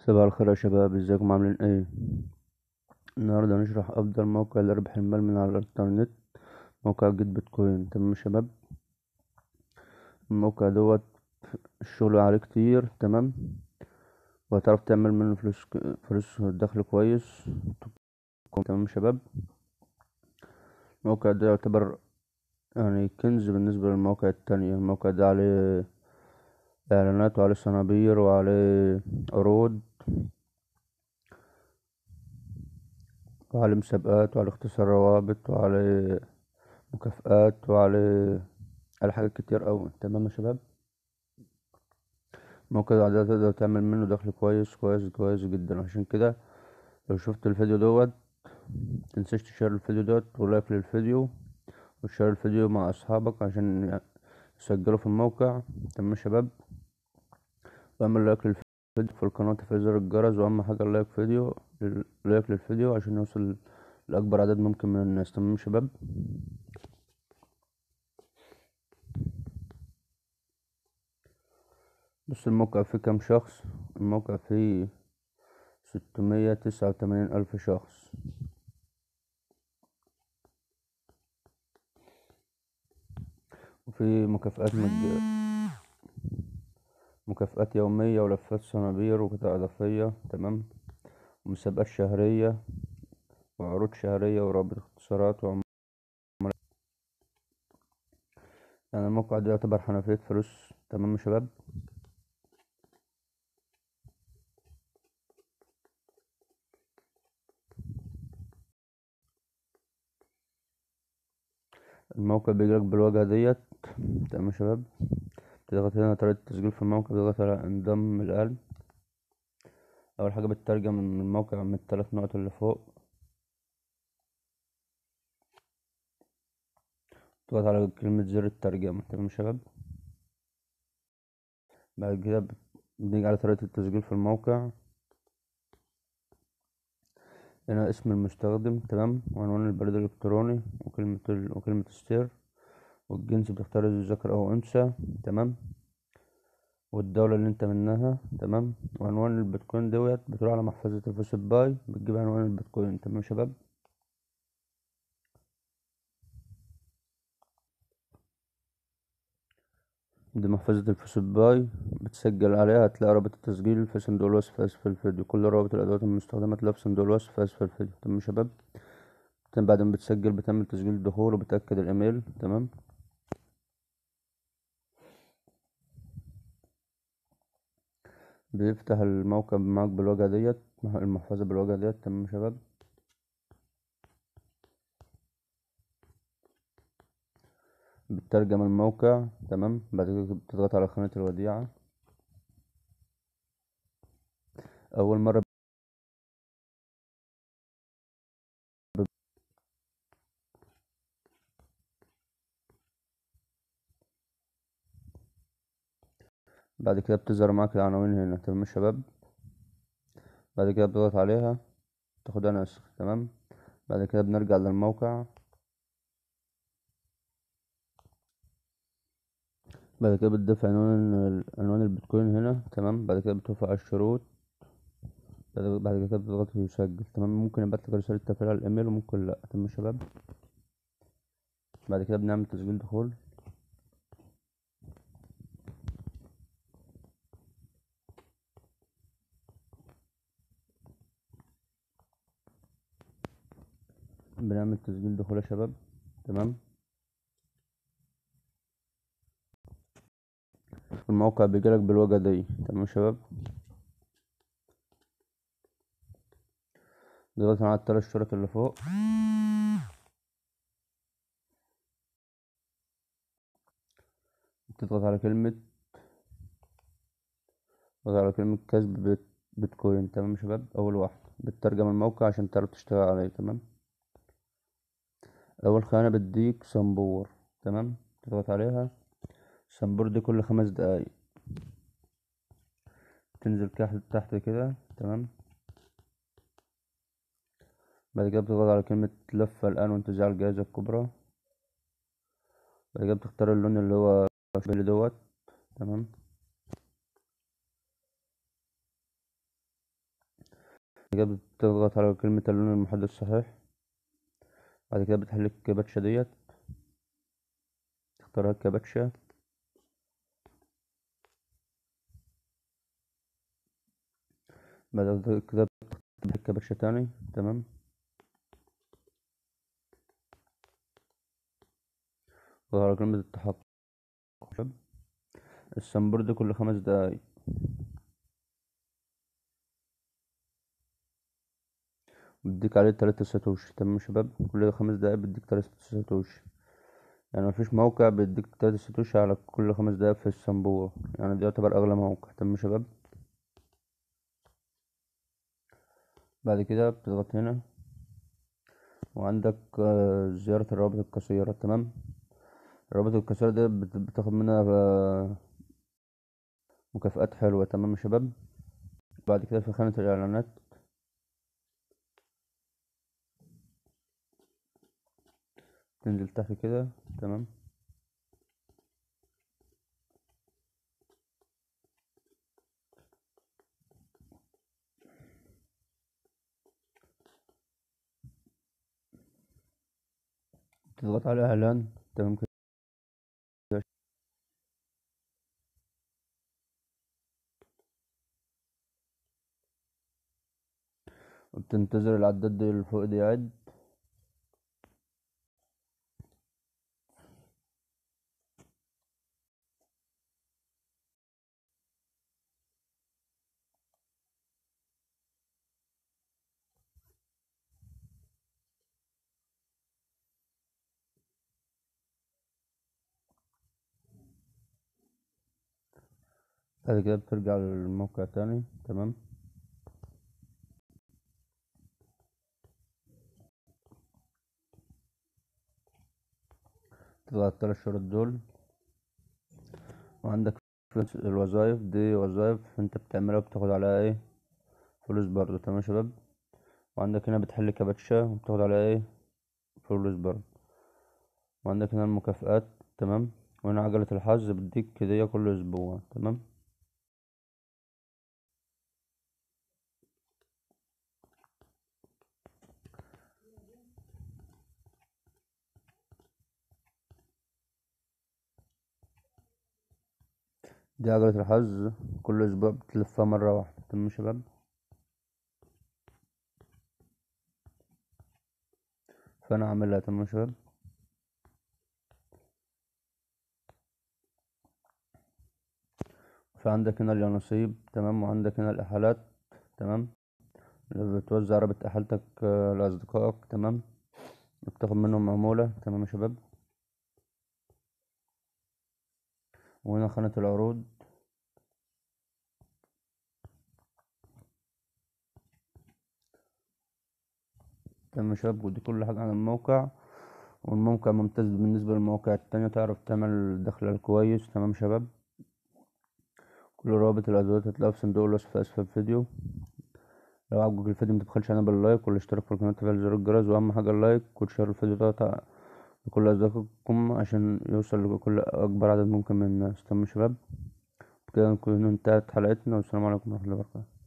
صباح الخير يا شباب ازيكم عاملين ايه النهارده هنشرح افضل موقع لربح المال من على الانترنت موقع جيت بيتكوين تمام يا شباب الموقع دوت الشغل عليه كتير تمام وهتعرف تعمل منه فلوس ك- فلوس دخل كويس تمام يا شباب الموقع ده يعتبر يعني كنز بالنسبة للمواقع التانية الموقع ده عليه اعلانات وعليه صنابير وعليه عروض وعليه مسابقات وعليه اختصار روابط وعليه مكافآت وعليه على حاجات كتير أوي تمام يا شباب الموقع ده تقدر تعمل منه دخل كويس كويس كويس جدا عشان كده لو شفت الفيديو دوت متنساش تشير الفيديو دوت ولايك للفيديو وتشير الفيديو مع أصحابك عشان يسجلوا في الموقع تمام يا شباب واعمل لايك للفيديو في القناة وتفعيل زر الجرس وأهم حاجة اللايك فيديو لايك للفيديو عشان يوصل لأكبر عدد ممكن من الناس تمام يا شباب بص الموقع فيه كام شخص الموقع فيه ستمية تسعة وتمانين ألف شخص وفي مكافآت مج... مكافآت يومية ولفات صنابير وقطع إضافية تمام ومسابقات شهرية وعروض شهرية ورابط اختصارات وعملاء يعني الموقع ده يعتبر حنفية فلوس تمام يا شباب الموقع بيجيلك بالواجهة ديت تمام يا شباب تضغط هنا طريقة التسجيل في الموقع تضغط على انضم الآن أول حاجة بتترجم من الموقع من التلات نقط اللي فوق تضغط على كلمة زر الترجمة تمام يا شباب بعد كده بنيجي على طريقة التسجيل في الموقع هنا اسم المستخدم تمام وعنوان البريد الإلكتروني وكلمة ال... وكلمة السر والجنس بتختار إذا ذكر أو أنثى تمام والدولة اللي انت منها تمام وعنوان البيتكوين دوت بتروح على محفظة الفلوس باي بتجيب عنوان البيتكوين تمام يا شباب دي محفظة الفلوس باي بتسجل عليها هتلاقي رابط التسجيل في صندوق الوصف في أسفل الفيديو كل روابط الأدوات المستخدمة تلاقيها في صندوق الوصف في أسفل الفيديو تمام يا شباب بعد ما بتسجل بتعمل تسجيل الدخول وبتأكد الإيميل تمام بيفتح الموقع معاك بالواجهة ديت المحفظة بالواجهة ديت تمام يا شباب بتترجم الموقع تمام بعد كده بتضغط على خانة الوديعة أول مرة بعد كده بتظهر معاك العناوين هنا تمام يا شباب بعد كده بتضغط عليها تاخدها نسخ تمام بعد كده بنرجع للموقع بعد كده بتضيف عنوان عنوان البيتكوين هنا تمام بعد كده بتوافق على الشروط بعد كده بتضغط يسجل تمام ممكن يبعتلك رسالة تفعيل على الإيميل وممكن لأ تمام يا شباب بعد كده بنعمل تسجيل دخول بنعمل تسجيل دخول يا شباب تمام الموقع بيجيلك بالواجهة دي تمام يا شباب دلوقتي على التلات شرط اللي فوق تضغط على كلمة تضغط على كلمة كسب بيت بيتكوين تمام يا شباب أول واحدة بتترجم الموقع عشان تعرف تشتغل عليه تمام أول خانة بديك صنبور تمام تضغط عليها الصنبور دي كل خمس دقايق تنزل تحت تحت كده تمام بعد كده بتضغط على كلمة لفة الآن وانتزاع الجائزة الكبرى بعد كده بتختار اللون اللي هو اللي دوت تمام كده بتضغط على كلمة اللون المحدد الصحيح بعد كده بتحل الكباتشة ديت تختار الكباتشة بعد كده بتختار الكباتشة تاني تمام وعلى كلمة التحقق السنبورد كل خمس دقايق بديك عليه تلاتة ساتوشي تمام يا شباب كل خمس دقايق بديك تلاتة ساتوشي يعني مفيش موقع بيديك تلاتة ساتوشي على كل خمس دقايق في السنبور يعني ده يعتبر أغلى موقع تمام يا شباب بعد كده بتضغط هنا وعندك آه، زيارة الروابط القصيرة تمام الروابط القصيرة دي بت- بتاخد منها آه، مكافآت حلوة تمام يا شباب بعد كده في خانة الإعلانات تنزل تحت كده تمام تضغط على إعلان تمام كده وبتنتظر العداد دي اللي فوق دي يعد بعد كده بترجع للموقع تاني تمام تضغط على التلات شروط دول وعندك فلوس الوظايف دي وظايف انت بتعملها وبتاخد عليها ايه فلوس برضه تمام يا شباب وعندك هنا بتحل كباتشا وبتاخد عليها ايه فلوس برضه وعندك هنا المكافآت تمام وهنا عجلة الحظ بتديك هدية كل أسبوع تمام دي عجلة الحظ كل أسبوع بتلفها مرة واحدة تمام يا شباب فأنا عاملها تمام يا شباب فعندك هنا اليانصيب تمام وعندك هنا الإحالات تمام اللي بتوزع رابط إحالتك آه، لأصدقائك تمام بتاخد منهم عمولة تمام يا شباب وهنا خانة العروض تمام يا شباب ودي كل حاجة عن الموقع والموقع ممتاز بالنسبة للمواقع التانية تعرف تعمل دخل كويس تمام يا شباب كل روابط الأدوات هتلاقيها في صندوق الوصف في أسفل الفيديو لو عجبك الفيديو متبخلش علينا باللايك والاشتراك في القناة وتفعيل زر الجرس وأهم حاجة اللايك وتشير الفيديو ده لكل أصدقائكم عشان يوصل لكل أكبر عدد ممكن من الناس تمام يا شباب كده نكون انتهت حلقتنا والسلام عليكم ورحمة الله وبركاته